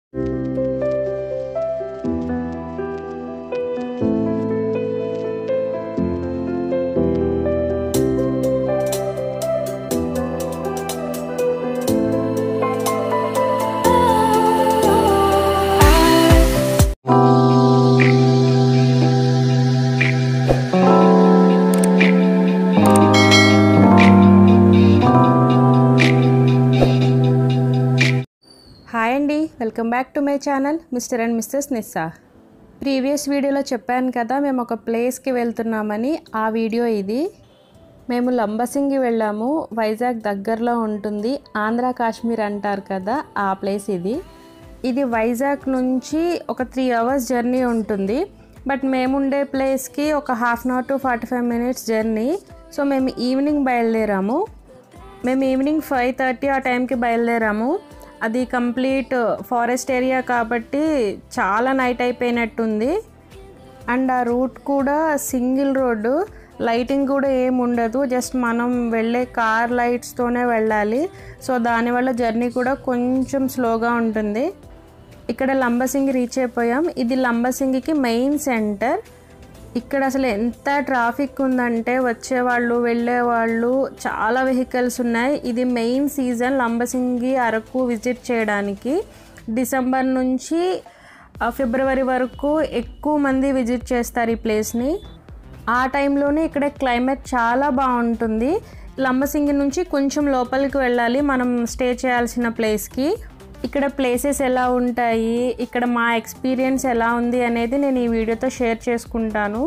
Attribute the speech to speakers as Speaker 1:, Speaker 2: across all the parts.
Speaker 1: Hi అండి welcome back to my channel mister and missus Nissa previous వీడియోలో చెప్పాను కదా మేము ఒక ప్లేస్కి వెళ్తున్నామని ఆ వీడియో ఇది మేము లంబసింగి వెళ్ళాము వైజాగ్ దగ్గరలో ఉంటుంది ఆంధ్ర కాశ్మీర్ అంటారు కదా ఆ ప్లేస్ ఇది ఇది వైజాగ్ నుంచి ఒక త్రీ అవర్స్ జర్నీ ఉంటుంది బట్ మేముండే ప్లేస్కి ఒక half an hour to forty five minutes journey so మేము ఈవినింగ్ బయలుదేరాము మేము ఈవినింగ్ ఫైవ్ థర్టీ ఆ టైంకి బయలుదేరాము అది కంప్లీట్ ఫారెస్ట్ ఏరియా కాబట్టి చాలా నైట్ అయిపోయినట్టుంది అండ్ ఆ రూట్ కూడా సింగిల్ రోడ్డు లైటింగ్ కూడా ఏం ఉండదు జస్ట్ మనం వెళ్ళే కార్ లైట్స్తోనే వెళ్ళాలి సో దానివల్ల జర్నీ కూడా కొంచెం స్లోగా ఉంటుంది ఇక్కడ లంబసింగి రీచ్ అయిపోయాం ఇది లంబసింగికి మెయిన్ సెంటర్ ఇక్కడ అసలు ఎంత ట్రాఫిక్ ఉందంటే వచ్చేవాళ్ళు వెళ్ళేవాళ్ళు చాలా వెహికల్స్ ఉన్నాయి ఇది main season Lambasingi Araku visit చేయడానికి డిసెంబర్ నుంచి ఆ, ఫిబ్రవరి వరకు ఎక్కువ మంది విజిట్ చేస్తారు ఈ ప్లేస్ని ఆ టైంలోనే ఇక్కడ క్లైమేట్ చాలా బాగుంటుంది లంబసింగి నుంచి కొంచెం లోపలికి వెళ్ళాలి మనం స్టే చేయాల్సిన ప్లేస్కి ఇక్కడ ప్లేసెస్ ఎలా ఉంటాయి ఇక్కడ మా ఎక్స్పీరియన్స్ ఎలా ఉంది అనేది నేను ఈ వీడియోతో షేర్ చేసుకుంటాను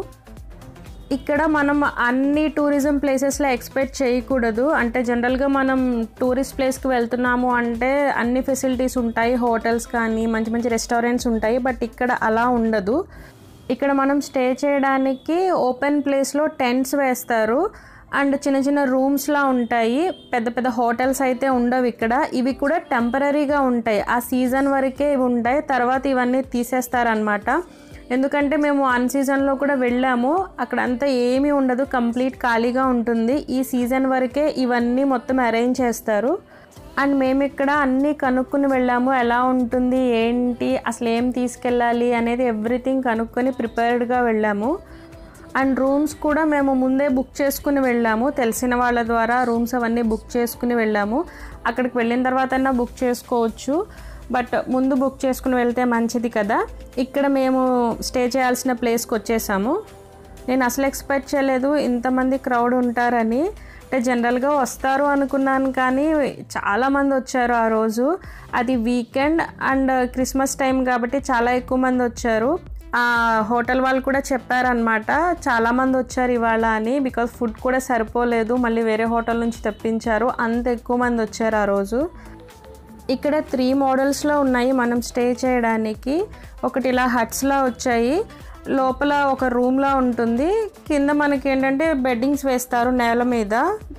Speaker 1: ఇక్కడ మనం అన్ని టూరిజం ప్లేసెస్లో ఎక్స్పెక్ట్ చేయకూడదు అంటే జనరల్గా మనం టూరిస్ట్ ప్లేస్కి వెళ్తున్నాము అంటే అన్ని ఫెసిలిటీస్ ఉంటాయి హోటల్స్ కానీ మంచి మంచి రెస్టారెంట్స్ ఉంటాయి బట్ ఇక్కడ అలా ఉండదు ఇక్కడ మనం స్టే చేయడానికి ఓపెన్ ప్లేస్లో టెంట్స్ వేస్తారు అండ్ చిన్న చిన్న రూమ్స్లా ఉంటాయి పెద్ద పెద్ద హోటల్స్ అయితే ఉండవు ఇక్కడ ఇవి కూడా టెంపరీగా ఉంటాయి ఆ సీజన్ వరకే ఇవి ఉంటాయి తర్వాత ఇవన్నీ తీసేస్తారనమాట ఎందుకంటే మేము అన్ సీజన్లో కూడా వెళ్ళాము అక్కడ అంతా ఏమీ ఉండదు కంప్లీట్ ఖాళీగా ఉంటుంది ఈ సీజన్ వరకే ఇవన్నీ మొత్తం అరేంజ్ చేస్తారు అండ్ మేము ఇక్కడ అన్నీ కనుక్కుని వెళ్ళాము ఎలా ఉంటుంది ఏంటి అసలు ఏం తీసుకెళ్ళాలి అనేది ఎవ్రీథింగ్ కనుక్కొని ప్రిపేర్డ్గా వెళ్ళాము అండ్ రూమ్స్ కూడా మేము ముందే బుక్ చేసుకుని వెళ్ళాము తెలిసిన వాళ్ళ ద్వారా రూమ్స్ అవన్నీ బుక్ చేసుకుని వెళ్ళాము అక్కడికి వెళ్ళిన తర్వాత బుక్ చేసుకోవచ్చు బట్ ముందు బుక్ చేసుకుని వెళ్తే మంచిది కదా ఇక్కడ మేము స్టే చేయాల్సిన ప్లేస్కి వచ్చేసాము నేను అసలు ఎక్స్పెక్ట్ చేయలేదు ఇంతమంది క్రౌడ్ ఉంటారని అంటే జనరల్గా వస్తారు అనుకున్నాను కానీ చాలామంది వచ్చారు ఆ రోజు అది వీకెండ్ అండ్ క్రిస్మస్ టైం కాబట్టి చాలా ఎక్కువ మంది వచ్చారు ఆ హోటల్ వాళ్ళు కూడా చెప్పారనమాట చాలామంది వచ్చారు ఇవాళ అని బికాజ్ ఫుడ్ కూడా సరిపోలేదు మళ్ళీ వేరే హోటల్ నుంచి తెప్పించారు అంత ఎక్కువ మంది వచ్చారు ఆ రోజు ఇక్కడ త్రీ మోడల్స్లో ఉన్నాయి మనం స్టే చేయడానికి ఒకటి ఇలా హట్స్లా వచ్చాయి లోపల ఒక రూమ్లా ఉంటుంది కింద మనకి ఏంటంటే బెడ్డింగ్స్ వేస్తారు నేల మీద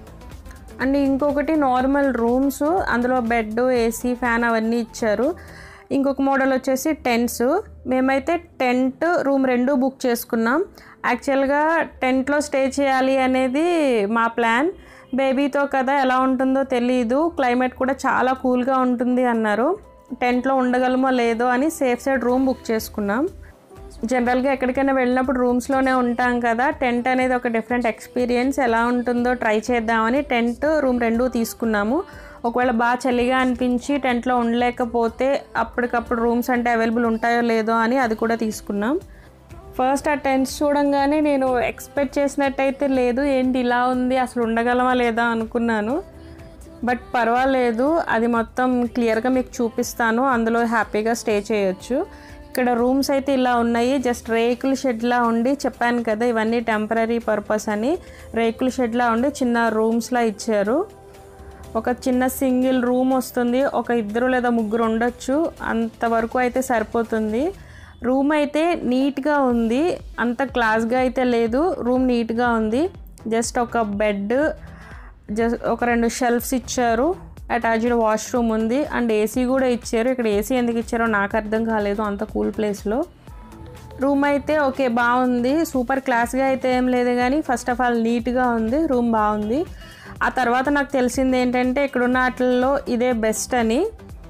Speaker 1: అండ్ ఇంకొకటి నార్మల్ రూమ్స్ అందులో బెడ్ ఏసీ ఫ్యాన్ అవన్నీ ఇచ్చారు ఇంకొక మోడల్ వచ్చేసి టెంట్స్ మేమైతే టెంట్ రూమ్ రెండు బుక్ చేసుకున్నాం యాక్చువల్గా టెంట్లో స్టే చేయాలి అనేది మా ప్లాన్ బేబీతో కదా ఎలా ఉంటుందో తెలియదు క్లైమేట్ కూడా చాలా కూల్గా ఉంటుంది అన్నారు టెంట్లో ఉండగలమో లేదో అని సేఫ్ సైడ్ రూమ్ బుక్ చేసుకున్నాం జనరల్గా ఎక్కడికైనా వెళ్ళినప్పుడు రూమ్స్లోనే ఉంటాం కదా టెంట్ అనేది ఒక డిఫరెంట్ ఎక్స్పీరియన్స్ ఎలా ఉంటుందో ట్రై చేద్దామని టెంట్ రూమ్ రెండు తీసుకున్నాము ఒకవేళ బాగా చలిగా అనిపించి టెంట్లో ఉండలేకపోతే అప్పటికప్పుడు రూమ్స్ అంటే అవైలబుల్ ఉంటాయో లేదో అని అది కూడా తీసుకున్నాం ఫస్ట్ ఆ టెంట్స్ చూడంగానే నేను ఎక్స్పెక్ట్ చేసినట్టయితే లేదు ఏంటి ఇలా ఉంది అసలు ఉండగలమా లేదా అనుకున్నాను బట్ పర్వాలేదు అది మొత్తం క్లియర్గా మీకు చూపిస్తాను అందులో హ్యాపీగా స్టే చేయొచ్చు ఇక్కడ రూమ్స్ అయితే ఇలా ఉన్నాయి జస్ట్ రేకుల షెడ్లా ఉండి చెప్పాను కదా ఇవన్నీ టెంపరీ పర్పస్ అని రేకుల షెడ్లా ఉండి చిన్న రూమ్స్లా ఇచ్చారు ఒక చిన్న సింగిల్ రూమ్ వస్తుంది ఒక ఇద్దరు లేదా ముగ్గురు ఉండొచ్చు అంతవరకు అయితే సరిపోతుంది రూమ్ అయితే నీట్గా ఉంది అంత క్లాస్గా అయితే లేదు రూమ్ నీట్గా ఉంది జస్ట్ ఒక బెడ్ జస్ట్ ఒక రెండు షెల్ఫ్స్ ఇచ్చారు అటాచ్డ్ వాష్రూమ్ ఉంది అండ్ ఏసీ కూడా ఇచ్చారు ఇక్కడ ఏసీ ఎందుకు ఇచ్చారో నాకు అర్థం కాలేదు అంత కూల్ ప్లేస్లో రూమ్ అయితే ఓకే బాగుంది సూపర్ క్లాస్గా అయితే ఏం లేదు కానీ ఫస్ట్ ఆఫ్ ఆల్ నీట్గా ఉంది రూమ్ బాగుంది ఆ తర్వాత నాకు తెలిసింది ఏంటంటే ఇక్కడున్న వాటిల్లో ఇదే బెస్ట్ అని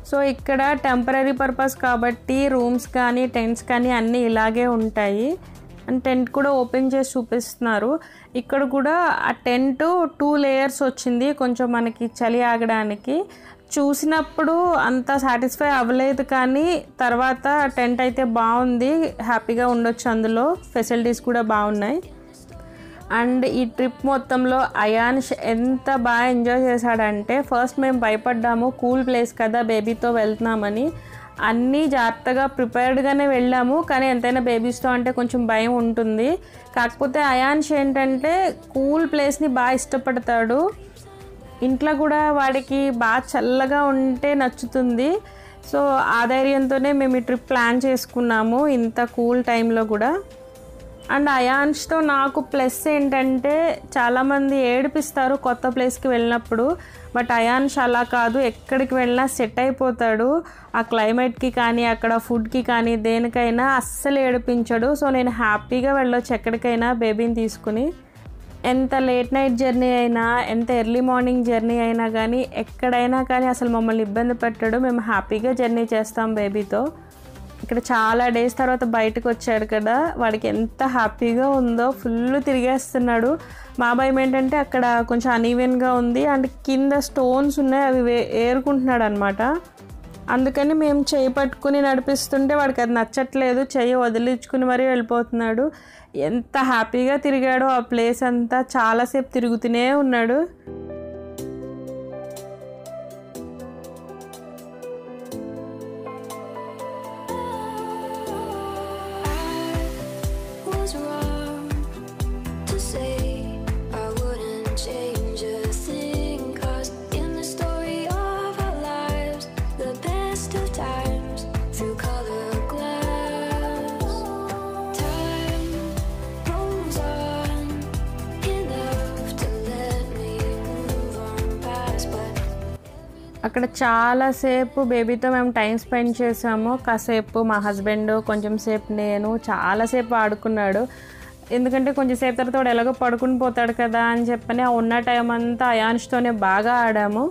Speaker 1: సో ఇక్కడ టెంపరీ పర్పస్ కాబట్టి రూమ్స్ కానీ టెంట్స్ కానీ అన్నీ ఇలాగే ఉంటాయి అండ్ టెంట్ కూడా ఓపెన్ చేసి చూపిస్తున్నారు ఇక్కడ కూడా ఆ టెంట్ టూ లేయర్స్ వచ్చింది కొంచెం మనకి చలి ఆగడానికి చూసినప్పుడు అంత సాటిస్ఫై అవ్వలేదు కానీ తర్వాత టెంట్ అయితే బాగుంది హ్యాపీగా ఉండొచ్చు అందులో ఫెసిలిటీస్ కూడా బాగున్నాయి అండ్ ఈ ట్రిప్ మొత్తంలో అయాన్ష్ ఎంత బాగా ఎంజాయ్ చేశాడంటే ఫస్ట్ మేము భయపడ్డాము కూల్ ప్లేస్ కదా బేబీతో వెళ్తున్నామని అన్నీ జాగ్రత్తగా ప్రిపేర్డ్గానే వెళ్ళాము కానీ ఎంతైనా బేబీస్తో అంటే కొంచెం భయం ఉంటుంది కాకపోతే అయాన్ష్ ఏంటంటే కూల్ ప్లేస్ని బాగా ఇష్టపడతాడు ఇంట్లో కూడా వాడికి బాగా చల్లగా ఉంటే నచ్చుతుంది సో ఆ ధైర్యంతోనే మేము ఈ ట్రిప్ ప్లాన్ చేసుకున్నాము ఇంత కూల్ టైంలో కూడా అండ్ అయాన్ష్తో నాకు ప్లస్ ఏంటంటే చాలామంది ఏడిపిస్తారు కొత్త ప్లేస్కి వెళ్ళినప్పుడు బట్ అయాన్ష్ అలా కాదు ఎక్కడికి వెళ్ళినా సెట్ అయిపోతాడు ఆ క్లైమేట్కి కానీ అక్కడ ఫుడ్కి కానీ దేనికైనా అస్సలు ఏడిపించడు సో నేను హ్యాపీగా వెళ్ళొచ్చు ఎక్కడికైనా బేబీని తీసుకుని ఎంత లేట్ నైట్ జర్నీ అయినా ఎంత ఎర్లీ మార్నింగ్ జర్నీ అయినా కానీ ఎక్కడైనా కానీ అసలు మమ్మల్ని ఇబ్బంది పెట్టడు మేము హ్యాపీగా జర్నీ చేస్తాం బేబీతో ఇక్కడ చాలా డేస్ తర్వాత బయటకు వచ్చాడు కదా వాడికి ఎంత హ్యాపీగా ఉందో ఫుల్ తిరిగేస్తున్నాడు మా భయం ఏంటంటే అక్కడ కొంచెం అనీవెన్గా ఉంది అండ్ కింద స్టోన్స్ ఉన్నాయి అవి వే ఏరుకుంటున్నాడు అనమాట అందుకని మేము చేయి పట్టుకుని నడిపిస్తుంటే వాడికి అది నచ్చట్లేదు చెయ్యి వదిలించుకుని మరీ వెళ్ళిపోతున్నాడు ఎంత హ్యాపీగా తిరిగాడో ఆ ప్లేస్ అంతా చాలాసేపు తిరుగుతూనే ఉన్నాడు
Speaker 2: was wrong to say I wouldn't change a thing. Cause in the story of our lives, the best of times through color glass, time rolls on enough to let me move on past. But
Speaker 1: అక్కడ చాలాసేపు బేబీతో మేము time spend చేసాము కాసేపు మా husband కొంచెం సేపు నేను చాలాసేపు ఆడుకున్నాడు ఎందుకంటే కొంచెం సేపు తర్వాత వాడు ఎలాగో పడుకుని పోతాడు కదా అని చెప్పని ఆ ఉన్న టైం అంతా అయాన్ష్తోనే బాగా ఆడాము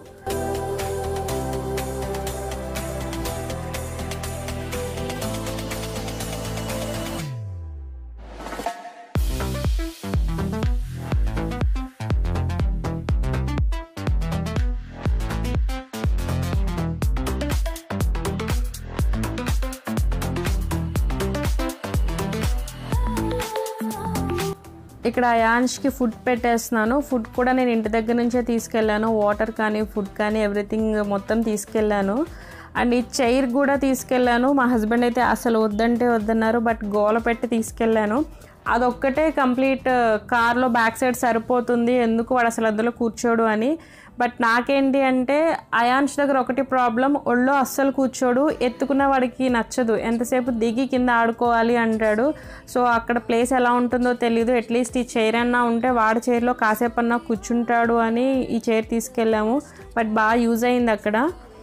Speaker 1: ఇక్కడ అయాన్ష్కి ఫుడ్ పెట్టేస్తున్నాను ఫుడ్ కూడా నేను ఇంటి దగ్గర నుంచే తీసుకెళ్ళాను వాటర్ కానీ ఫుడ్ కానీ ఎవ్రీథింగ్ మొత్తం తీసుకెళ్ళాను అండ్ ఈ చైర్ కూడా తీసుకెళ్ళాను మా హస్బెండ్ అయితే అసలు వద్దంటే వద్దన్నారు బట్ గోల పెట్టి తీసుకెళ్ళాను అదొక్కటే కంప్లీట్ కార్లో బ్యాక్ సైడ్ సరిపోతుంది ఎందుకు వాడు అసలు అందులో కూర్చోడు అని బట్ నాకేంటి అంటే అయాన్ష్ దగ్గర ఒకటి ప్రాబ్లం ఒళ్ళో అస్సలు కూర్చోడు ఎత్తుకున్న వాడికి నచ్చదు ఎంతసేపు దిగి కింద ఆడుకోవాలి అంటాడు సో అక్కడ ప్లేస్ ఎలా ఉంటుందో తెలియదు అట్లీస్ట్ ఈ చైర్ అన్నా ఉంటే వాడి చైర్లో కాసేపు అన్నా కూర్చుంటాడు అని ఈ చైర్ తీసుకెళ్ళాము బట్ బాగా యూజ్ అయింది అక్కడ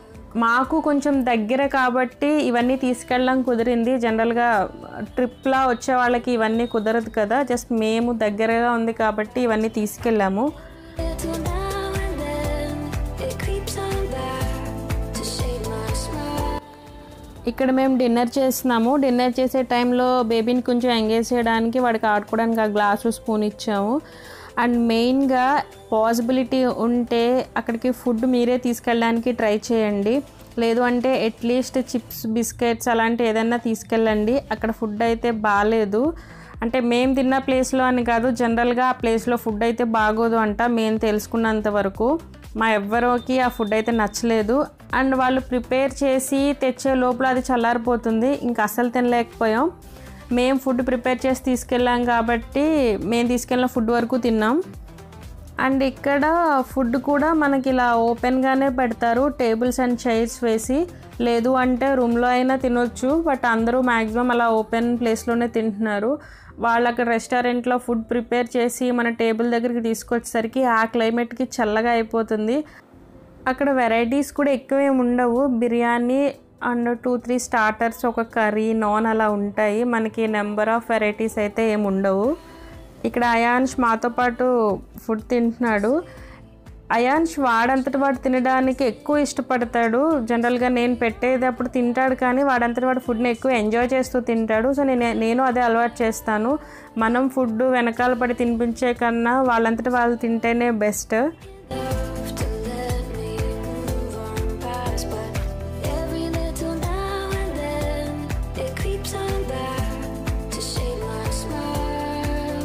Speaker 1: మాకు కొంచెం దగ్గర కాబట్టి ఇవన్నీ తీసుకెళ్ళడం కుదిరింది జనరల్గా ట్రిప్లా వచ్చే వాళ్ళకి ఇవన్నీ కుదరదు కదా జస్ట్ మేము దగ్గరగా ఉంది కాబట్టి ఇవన్నీ తీసుకెళ్ళాము
Speaker 2: till now and then, it creeps on back to shade my smile.
Speaker 1: ఇక్కడ మేము డిన్నర్ చేస్తున్నాము డిన్నర్ చేసే టైంలో బేబీని కొంచెం ఎంగేజ్ చేయడానికి వాడికి ఆడుకోవడానికి ఆ గ్లాసు స్పూన్ ఇచ్చాము అండ్ మెయిన్గా పాసిబిలిటీ ఉంటే అక్కడికి ఫుడ్ మీరే తీసుకెళ్ళడానికి ట్రై చేయండి లేదు అంటే అట్లీస్ట్ చిప్స్ బిస్కెట్స్ అలాంటి ఏదైనా తీసుకెళ్ళండి అక్కడ ఫుడ్ అయితే బాగాలేదు అంటే మేము తిన్న ప్లేస్లో అని కాదు జనరల్గా ఆ ప్లేస్లో ఫుడ్ అయితే బాగోదు అంట మేము తెలుసుకున్నంత వరకు మా ఎవ్వరికి ఆ ఫుడ్ అయితే నచ్చలేదు అండ్ వాళ్ళు ప్రిపేర్ చేసి తెచ్చే లోపల అది చల్లారిపోతుంది ఇంకా అస్సలు తినలేకపోయాం మేము ఫుడ్ ప్రిపేర్ చేసి తీసుకెళ్ళాం కాబట్టి మేము తీసుకెళ్ళిన ఫుడ్ వరకు తిన్నాం అండ్ ఇక్కడ ఫుడ్ కూడా మనకి ఇలా ఓపెన్గానే పెడతారు టేబుల్స్ అండ్ చైర్స్ వేసి లేదు అంటే రూమ్లో అయినా తినొచ్చు బట్ అందరూ మ్యాక్సిమం అలా ఓపెన్ ప్లేస్లోనే తింటున్నారు వాళ్ళు అక్కడ రెస్టారెంట్లో ఫుడ్ ప్రిపేర్ చేసి మన టేబుల్ దగ్గరికి తీసుకొచ్చేసరికి ఆ క్లైమేట్కి చల్లగా అయిపోతుంది అక్కడ వెరైటీస్ కూడా ఎక్కువ ఏమి ఉండవు biryani and two three starters ఒక కర్రీ నాన్ అలా ఉంటాయి మనకి నెంబర్ ఆఫ్ వెరైటీస్ అయితే ఏమి ఉండవు ఇక్కడ అయాన్ష్ మాతో పాటు ఫుడ్ తింటున్నాడు అయాన్ష్ వాడంతటి వాడు తినడానికి ఎక్కువ ఇష్టపడతాడు జనరల్గా నేను పెట్టేటప్పుడు తింటాడు కానీ వాడంతటి వాడు ఫుడ్ని ఎక్కువ ఎంజాయ్ చేస్తూ తింటాడు సో నేను నేను అదే అలవాటు చేస్తాను మనం ఫుడ్ వెనకాల పడి తినిపించే కన్నా వాళ్ళంతటి వాళ్ళు తింటేనే best
Speaker 2: Love to let me move on past, but every little now and then it creeps on back to shade my smile.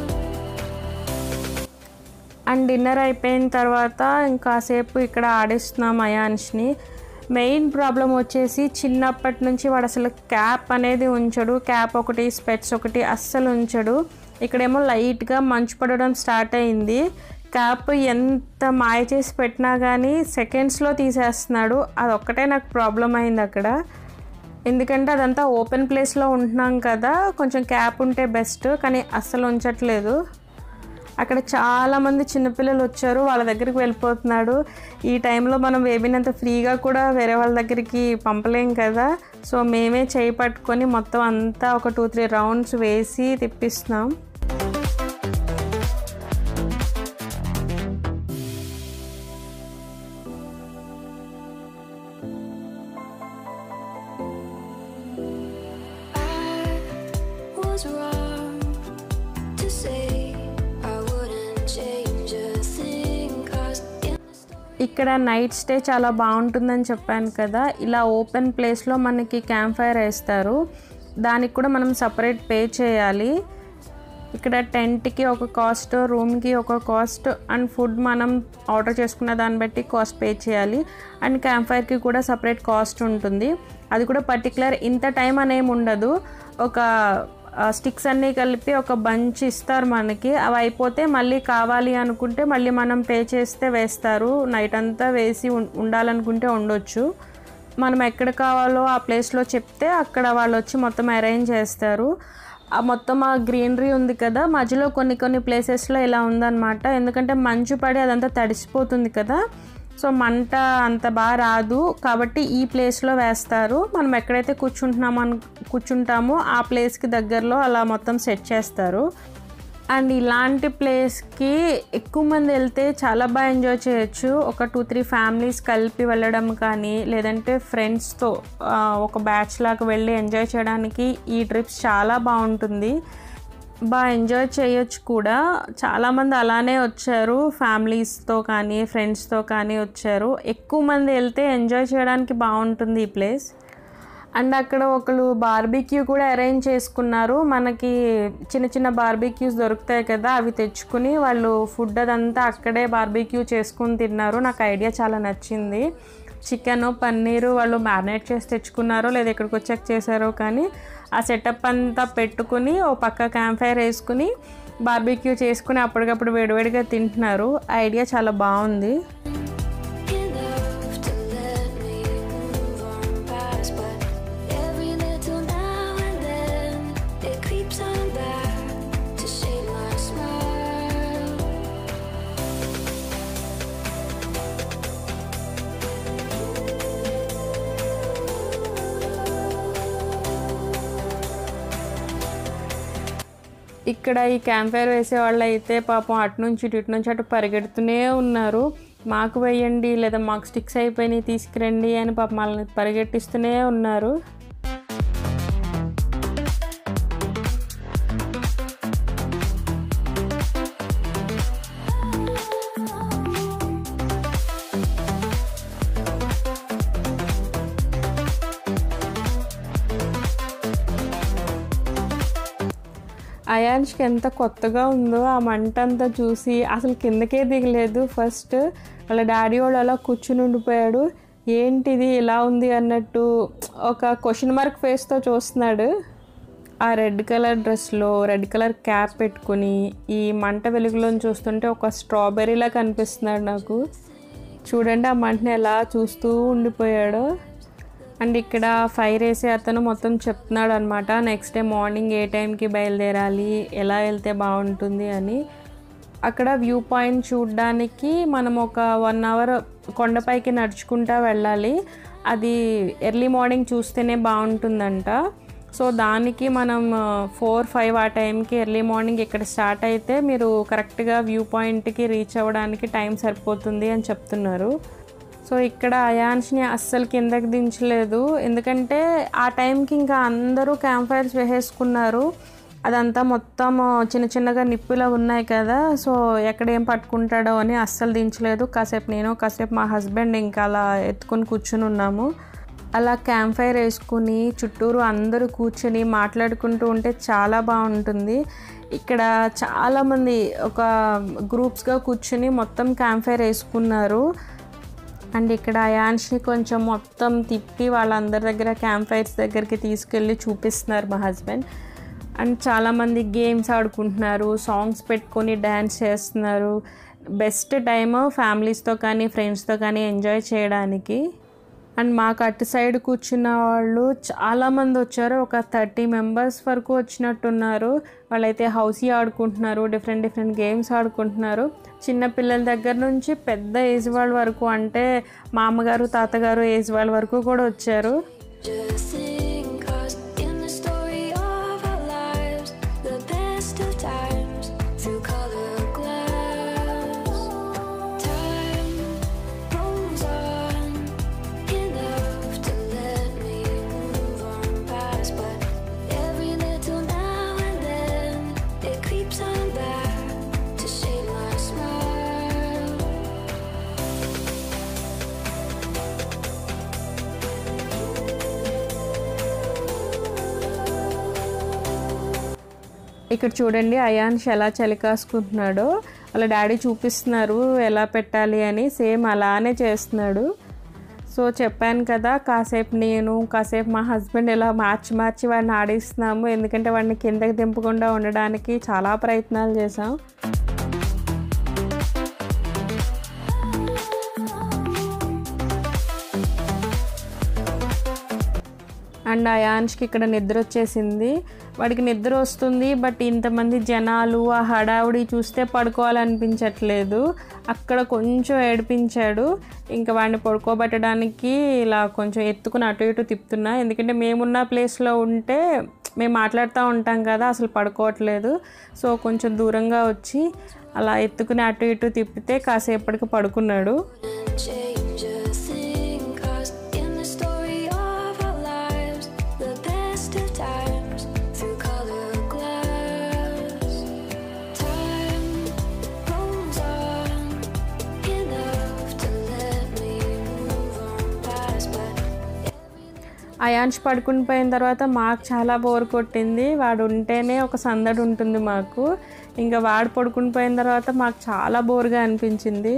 Speaker 1: And dinner అయిపోయిన తర్వాత ఇంకాసేపు ఇక్కడ ఆడిస్తున్నాం అయాన్ష్ని మెయిన్ ప్రాబ్లం వచ్చేసి చిన్నప్పటి నుంచి వాడు అసలు క్యాప్ అనేది ఉంచడు క్యాప్ ఒకటి స్పెట్స్ ఒకటి అస్సలు ఉంచడు ఇక్కడేమో లైట్గా మంచు పడడం స్టార్ట్ అయింది క్యాప్ ఎంత మాయ చేసి పెట్టినా కానీ సెకండ్స్లో తీసేస్తున్నాడు అదొక్కటే నాకు ప్రాబ్లం అయింది అక్కడ ఎందుకంటే అదంతా ఓపెన్ ప్లేస్లో ఉంటున్నాం కదా కొంచెం క్యాప్ ఉంటే బెస్ట్ కానీ అస్సలు ఉంచట్లేదు అక్కడ చాలామంది చిన్నపిల్లలు వచ్చారు వాళ్ళ దగ్గరికి వెళ్ళిపోతున్నాడు ఈ టైంలో మనం బేబీని అంత ఫ్రీగా కూడా వేరే వాళ్ళ దగ్గరికి పంపలేం కదా సో మేమే చేయి పట్టుకొని మొత్తం అంతా ఒక టూ త్రీ రౌండ్స్ వేసి తిప్పిస్తున్నాం
Speaker 2: I was wrong to say I wouldn't change a thing, 'cause in the story.
Speaker 1: ఇక్కడ నైట్ స్టే చాలా బాగుంటుందని చెప్పాను కదా ఇలా ఓపెన్ ప్లేస్లో మనకి క్యాంప్ ఫైర్ వేస్తారు దానికి కూడా మనం సపరేట్ పే చేయాలి ఇక్కడ టెంట్కి ఒక కాస్ట్ రూమ్కి ఒక కాస్ట్ అండ్ ఫుడ్ మనం ఆర్డర్ చేసుకున్న దాన్ని బట్టి కాస్ట్ పే చేయాలి అండ్ క్యాంప్ ఫైర్కి కూడా సపరేట్ కాస్ట్ ఉంటుంది అది కూడా పర్టికులర్ ఇంత టైం అనేమి ఉండదు ఒక స్టిక్స్ అన్నీ కలిపి ఒక బంచ్ ఇస్తారు మనకి అవి అయిపోతే మళ్ళీ కావాలి అనుకుంటే మళ్ళీ మనం పే చేస్తే వేస్తారు నైట్ అంతా వేసి ఉం- ఉండాలనుకుంటే ఉండొచ్చు మనం ఎక్కడ కావాలో ఆ ప్లేస్లో చెప్తే అక్కడ వాళ్ళు వచ్చి మొత్తం అరేంజ్ చేస్తారు ఆ మొత్తం ఆ గ్రీనరీ ఉంది కదా మధ్యలో కొన్ని కొన్ని ప్లేసెస్లో ఇలా ఉందన్నమాట ఎందుకంటే మంచు పడి అదంతా తడిసిపోతుంది కదా సో మంట అంత బాగా రాదు కాబట్టి ఈ ప్లేస్లో వేస్తారు మనం ఎక్కడైతే కూర్చుంటున్నామో అను కూర్చుంటామో ఆ ప్లేస్కి దగ్గరలో అలా మొత్తం సెట్ చేస్తారు అండ్ ఇలాంటి ప్లేస్కి ఎక్కువ మంది వెళ్తే చాలా బాగా ఎంజాయ్ చేయొచ్చు ఒక టూ త్రీ ఫ్యామిలీస్ కలిపి వెళ్ళడం కానీ లేదంటే ఫ్రెండ్స్తో ఒక బ్యాచ్ లాగా వెళ్ళి ఎంజాయ్ చేయడానికి ఈ ట్రిప్స్ చాలా బాగుంటుంది బాగా ఎంజాయ్ చేయొచ్చు కూడా చాలామంది అలానే వచ్చారు ఫ్యామిలీస్తో కానీ ఫ్రెండ్స్తో కానీ వచ్చారు ఎక్కువ మంది వెళ్తే ఎంజాయ్ చేయడానికి బాగుంటుంది ఈ ప్లేస్ అండ్ అక్కడ ఒకరు బార్బీక్యూ కూడా అరేంజ్ చేసుకున్నారు మనకి చిన్న చిన్న బార్బీక్యూస్ దొరుకుతాయి కదా అవి తెచ్చుకుని వాళ్ళు ఫుడ్ అదంతా అక్కడే బార్బీక్యూ చేసుకుని తిన్నారు నాకు ఐడియా చాలా నచ్చింది చికెన్ పన్నీరు వాళ్ళు మ్యారినేట్ చేసి తెచ్చుకున్నారో లేదా ఇక్కడికి వచ్చాక చేశారో కానీ ఆ సెటప్ అంతా పెట్టుకుని ఓ పక్క క్యాంప్ ఫైర్ వేసుకుని బార్బీక్యూ చేసుకుని అప్పటికప్పుడు వేడివేడిగా తింటున్నారు ఆ ఐడియా చాలా బాగుంది
Speaker 2: Enough to let me move on past, but every little now and then it creeps on back to shade my smile.
Speaker 1: ఇక్కడ ఈ క్యాంప్ ఫైర్ వేసే వాళ్ళు అయితే పాపం అటు నుంచి ఇటు ఇటు నుంచి అటు పరిగెడుతూనే ఉన్నారు మాకు వేయండి లేదా మాకు స్టిక్స్ అయిపోయినాయి తీసుకురండి అని పాపం వాళ్ళని పరిగెట్టిస్తూనే ఉన్నారు అయాన్ష్కి ఎంత కొత్తగా ఉందో ఆ మంట అంతా చూసి అసలు కిందకే దిగలేదు ఫస్ట్ వాళ్ళ డాడీ వాళ్ళు అలా కూర్చుని ఉండిపోయాడు ఏంటిది ఇలా ఉంది అన్నట్టు ఒక క్వశ్చన్ మార్క్ ఫేస్తో చూస్తున్నాడు ఆ రెడ్ కలర్ డ్రెస్లో రెడ్ కలర్ క్యాప్ పెట్టుకుని ఈ మంట వెలుగులో చూస్తుంటే ఒక స్ట్రాబెర్రీలా కనిపిస్తున్నాడు నాకు చూడండి ఆ మంటని ఎలా చూస్తూ ఉండిపోయాడు అండ్ ఇక్కడ ఫైర్ వేసే అతను మొత్తం చెప్తున్నాడు అనమాట నెక్స్ట్ డే మార్నింగ్ ఏ టైంకి బయలుదేరాలి ఎలా వెళ్తే బాగుంటుంది అని అక్కడ వ్యూ పాయింట్ చూడడానికి మనం ఒక వన్ అవర్ కొండపైకి నడుచుకుంటా వెళ్ళాలి అది ఎర్లీ మార్నింగ్ చూస్తేనే బాగుంటుందంట సో దానికి మనం ఫోర్ ఫైవ్ ఆ టైంకి ఎర్లీ మార్నింగ్ ఇక్కడ స్టార్ట్ అయితే మీరు కరెక్ట్గా వ్యూ పాయింట్కి రీచ్ అవ్వడానికి టైం సరిపోతుంది అని చెప్తున్నారు సో ఇక్కడ అయాన్స్ని అస్సలు కిందకి దించలేదు ఎందుకంటే ఆ టైంకి ఇంకా అందరూ క్యాంప్ ఫైర్స్ వేసేసుకున్నారు అదంతా మొత్తం చిన్న చిన్నగా నిప్పులా ఉన్నాయి కదా సో ఎక్కడ ఏం పట్టుకుంటాడో అని అస్సలు దించలేదు కాసేపు నేను కాసేపు మా హస్బెండ్ ఇంకా అలా ఎత్తుకొని కూర్చుని ఉన్నాము అలా క్యాంప్ ఫైర్ వేసుకుని చుట్టూరు అందరూ కూర్చొని మాట్లాడుకుంటూ ఉంటే చాలా బాగుంటుంది ఇక్కడ చాలామంది ఒక గ్రూప్స్గా కూర్చుని మొత్తం క్యాంప్ ఫైర్ వేసుకున్నారు అండ్ ఇక్కడ అయాన్స్ని కొంచెం మొత్తం తిప్పి వాళ్ళందరి దగ్గర క్యాంప్ ఫైర్స్ దగ్గరికి తీసుకెళ్ళి చూపిస్తున్నారు మా హస్బెండ్ అండ్ చాలామంది గేమ్స్ ఆడుకుంటున్నారు సాంగ్స్ పెట్టుకొని డ్యాన్స్ చేస్తున్నారు బెస్ట్ టైమ్ ఫ్యామిలీస్తో కానీ ఫ్రెండ్స్తో కానీ ఎంజాయ్ చేయడానికి అండ్ మాకు అటు సైడ్ కూర్చున్న వాళ్ళు చాలామంది వచ్చారు ఒక థర్టీ మెంబర్స్ వరకు వచ్చినట్టున్నారు వాళ్ళైతే హౌసీ ఆడుకుంటున్నారు డిఫరెంట్ డిఫరెంట్ గేమ్స్ ఆడుకుంటున్నారు చిన్న పిల్లల దగ్గర నుంచి పెద్ద ఏజ్ వాళ్ళ వరకు అంటే మామగారు తాతగారు ఏజ్ వాళ్ళ వరకు కూడా వచ్చారు
Speaker 2: Just sing, 'cause in the story of our lives, the best of times through color glass. Time rolls on enough to let me move on past, but every little now and then it creeps on back to shade my smile.
Speaker 1: ఇక్కడ చూడండి అయాన్ష్ ఎలా చలి కాసుకుంటున్నాడో వాళ్ళ daddy చూపిస్తున్నారు ఎలా పెట్టాలి అని same అలానే చేస్తున్నాడు సో చెప్పాను కదా కాసేపు నేను కాసేపు మా హస్బెండ్ ఇలా మార్చి మార్చి వాడిని ఆడిస్తున్నాము ఎందుకంటే వాడిని కిందకి దింపకుండా ఉండడానికి చాలా ప్రయత్నాలు చేసాం అండ్ అయాన్ష్కి ఇక్కడ నిద్ర వచ్చేసింది వాడికి నిద్ర వస్తుంది బట్ ఇంతమంది జనాలు ఆ హడావుడి చూస్తే పడుకోవాలనిపించట్లేదు అక్కడ కొంచెం ఏడిపించాడు ఇంకా వాడిని పడుకోబెట్టడానికి ఇలా కొంచెం ఎత్తుకుని అటు ఇటు తిప్పుతున్నా ఎందుకంటే మేమున్న ప్లేస్లో ఉంటే మేము మాట్లాడుతూ ఉంటాం కదా అసలు పడుకోవట్లేదు సో కొంచెం దూరంగా వచ్చి అలా ఎత్తుకుని అటు ఇటు తిప్పితే కాసేపటికి పడుకున్నాడు
Speaker 2: and change a thing. Cause in the story of our lives, the best of times through color glass. Time rolls on enough to let me move on past, but
Speaker 1: Ayansh పడుకుని పోయిన తర్వాత మాకు చాలా బోర్ కొట్టింది వాడు ఉంటేనే ఒక సందడి ఉంటుంది మాకు ఇంకా వాడు పడుకుని పోయిన తర్వాత మాకు చాలా బోర్గా అనిపించింది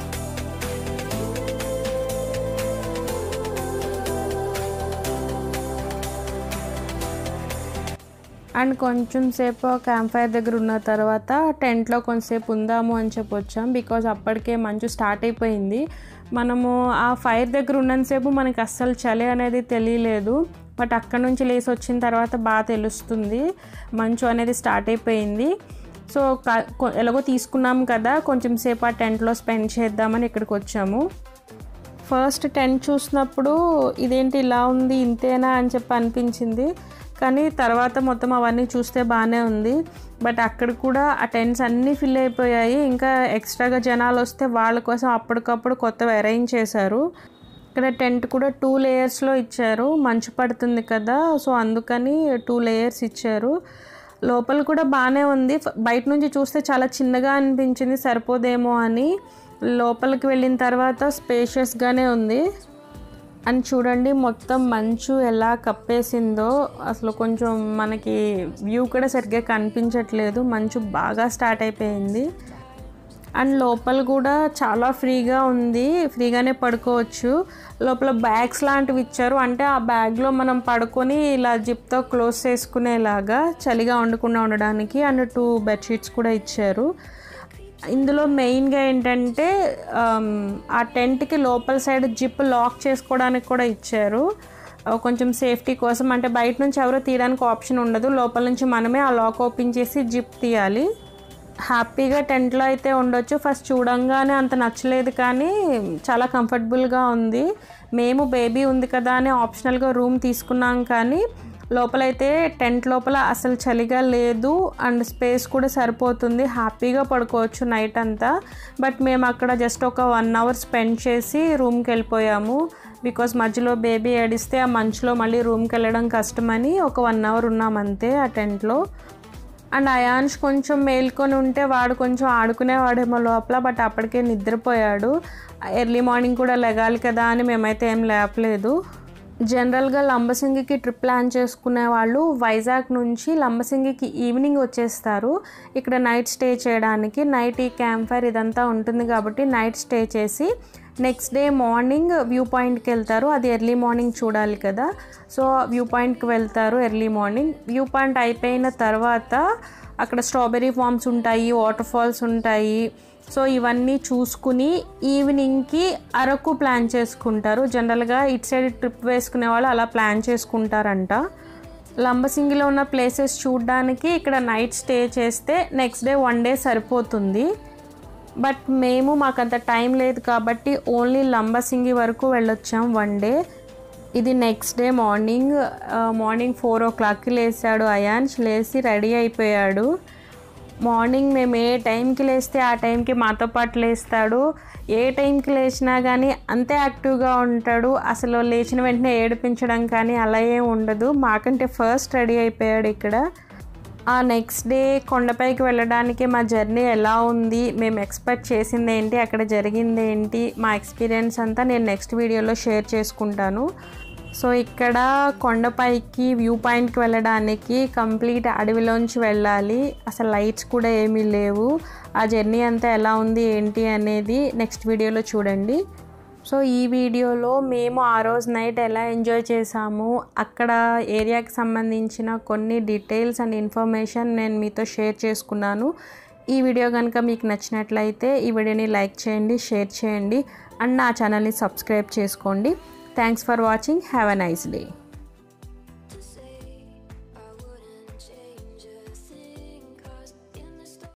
Speaker 1: అండ్ కొంచెం సేపు క్యాంప్ ఫైర్ దగ్గర ఉన్న తర్వాత టెంట్లో కొంచెంసేపు ఉందాము అని చెప్పి వచ్చాం బికాజ్ అప్పటికే మంచు స్టార్ట్ అయిపోయింది మనము ఆ ఫైర్ దగ్గర ఉన్నంతసేపు మనకి అస్సలు చలి అనేది తెలియలేదు బట్ అక్కడ నుంచి లేసి వచ్చిన తర్వాత బాగా తెలుస్తుంది మంచు అనేది స్టార్ట్ అయిపోయింది సో క- కొ- ఎలాగో తీసుకున్నాం కదా కొంచెం సేపు ఆ టెంట్లో స్పెండ్ చేద్దామని ఇక్కడికి వచ్చాము ఫస్ట్ టెంట్ చూసినప్పుడు ఇదేంటి ఇలా ఉంది ఇంతేనా అని చెప్పి అనిపించింది కానీ తర్వాత మొత్తం అవన్నీ చూస్తే బాగానే ఉంది బట్ అక్కడ కూడా ఆ టెంట్స్ అన్నీ ఫిల్ అయిపోయాయి ఇంకా ఎక్స్ట్రాగా జనాలు వస్తే వాళ్ళ కోసం అప్పటికప్పుడు కొత్తవి అరేంజ్ చేశారు ఇక్కడ టెంట్ కూడా టూ లేయర్స్లో ఇచ్చారు మంచు పడుతుంది కదా సో అందుకని టూ లేయర్స్ ఇచ్చారు లోపల కూడా బాగానే ఉంది ఫ- బయట నుంచి చూస్తే చాలా చిన్నగా అనిపించింది సరిపోదేమో అని లోపలికి వెళ్ళిన తర్వాత స్పేషియస్గానే ఉంది అని చూడండి మొత్తం మంచు ఎలా కప్పేసిందో అసలు కొంచెం మనకి వ్యూ కూడా సరిగ్గా కనిపించట్లేదు మంచు బాగా స్టార్ట్ అయిపోయింది అండ్ లోపల కూడా చాలా ఫ్రీగా ఉంది ఫ్రీగానే పడుకోవచ్చు లోపల బ్యాగ్స్ లాంటివి ఇచ్చారు అంటే ఆ బ్యాగ్లో మనం పడుకొని ఇలా జిప్తో క్లోజ్ చేసుకునేలాగా చలిగా ఉండకుండా ఉండడానికి అండ్ టూ బెడ్షీట్స్ కూడా ఇచ్చారు ఇందులో మెయిన్గా ఏంటంటే ఆమ్, ఆ టెంట్కి లోపల సైడ్ జిప్ లాక్ చేసుకోవడానికి కూడా ఇచ్చారు ఆ, కొంచెం సేఫ్టీ కోసం అంటే బయట నుంచి ఎవరో తీయడానికి ఆప్షన్ ఉండదు లోపల నుంచి మనమే ఆ లాక్ ఓపెన్ చేసి జిప్ తీయాలి హ్యాపీగా టెంట్లో అయితే ఉండొచ్చు ఫస్ట్ చూడంగానే అంత నచ్చలేదు కానీ చాలా కంఫర్టబుల్గా ఉంది మేము బేబీ ఉంది కదా అని ఆప్షనల్గా రూమ్ తీసుకున్నాం కానీ లోపలైతే టెంట్ లోపల అసలు చలిగా లేదు అండ్ స్పేస్ కూడా సరిపోతుంది హ్యాపీగా పడుకోవచ్చు నైట్ అంతా బట్ మేము అక్కడ జస్ట్ ఒక వన్ అవర్ స్పెండ్ చేసి రూమ్కి వెళ్ళిపోయాము బికాస్ మధ్యలో బేబీ ఏడిస్తే ఆ మంచులో మళ్ళీ రూమ్కి వెళ్ళడం కష్టమని ఒక వన్ అవర్ ఉన్నాం అంతే ఆ టెంట్లో అండ్ అయాన్ష్ కొంచెం మేల్కొని ఉంటే వాడు కొంచెం ఆడుకునేవాడేమో లోపల బట్ అప్పటికే నిద్రపోయాడు ఎర్లీ మార్నింగ్ కూడా లెగాలి కదా అని మేమైతే ఏం లేపలేదు జనరల్గా లంబసింగికి ట్రిప్ ప్లాన్ చేసుకునే వాళ్ళు వైజాగ్ నుంచి లంబసింగికి ఈవినింగ్ వచ్చేస్తారు ఇక్కడ నైట్ స్టే చేయడానికి నైట్ ఈ క్యాంప్ ఫైర్ ఇదంతా ఉంటుంది కాబట్టి నైట్ స్టే చేసి నెక్స్ట్ డే మార్నింగ్ వ్యూ పాయింట్కి వెళ్తారు అది ఎర్లీ మార్నింగ్ చూడాలి కదా సో వ్యూ పాయింట్కి వెళ్తారు ఎర్లీ మార్నింగ్ వ్యూ పాయింట్ అయిపోయిన తర్వాత అక్కడ స్ట్రాబెర్రీ ఫామ్స్ ఉంటాయి వాటర్ ఫాల్స్ ఉంటాయి సో ఇవన్నీ చూసుకుని ఈవినింగ్కి అరకు ప్లాన్ చేసుకుంటారు జనరల్గా ఇటు సైడ్ ట్రిప్ వేసుకునే వాళ్ళు అలా ప్లాన్ చేసుకుంటారంట లంబసింగిలో ఉన్న ప్లేసెస్ చూడడానికి ఇక్కడ నైట్ స్టే చేస్తే నెక్స్ట్ డే వన్ డే సరిపోతుంది బట్ మేము మాకంత టైం లేదు కాబట్టి ఓన్లీ లంబసింగి వరకు వెళ్ళొచ్చాం వన్ డే ఇది next day morning morning four ఓ క్లాక్కి లేచాడు అయాన్ష్ లేచి రెడీ అయిపోయాడు మార్నింగ్ మేము ఏ టైంకి లేస్తే ఆ టైంకి మాతో పాటు లేస్తాడు ఏ టైంకి లేచినా కానీ అంతే యాక్టివ్గా ఉంటాడు అసలు లేచిన వెంటనే ఏడిపించడం కానీ అలా ఏం ఉండదు మాకంటే ఫస్ట్ రెడీ అయిపోయాడు ఇక్కడ ఆ నెక్స్ట్ డే కొండపైకి వెళ్ళడానికి మా జర్నీ ఎలా ఉంది మేము ఎక్స్పెక్ట్ చేసింది ఏంటి అక్కడ జరిగింది ఏంటి మా ఎక్స్పీరియన్స్ అంతా నేను నెక్స్ట్ వీడియోలో షేర్ చేసుకుంటాను సో ఇక్కడ కొండపైకి వ్యూ పాయింట్కి వెళ్ళడానికి కంప్లీట్ అడవిలోంచి వెళ్ళాలి అసలు లైట్స్ కూడా ఏమీ లేవు ఆ జర్నీ అంతా ఎలా ఉంది ఏంటి అనేది నెక్స్ట్ వీడియోలో చూడండి సో ఈ వీడియోలో మేము ఆ రోజు నైట్ ఎలా ఎంజాయ్ చేసాము అక్కడ ఏరియాకి సంబంధించిన కొన్ని డీటెయిల్స్ అండ్ ఇన్ఫర్మేషన్ నేను మీతో షేర్ చేసుకున్నాను ఈ వీడియో కనుక మీకు నచ్చినట్లయితే ఈ వీడియోని లైక్ చేయండి షేర్ చేయండి అండ్ నా ఛానల్ని సబ్స్క్రైబ్ చేసుకోండి thanks for watching have a nice day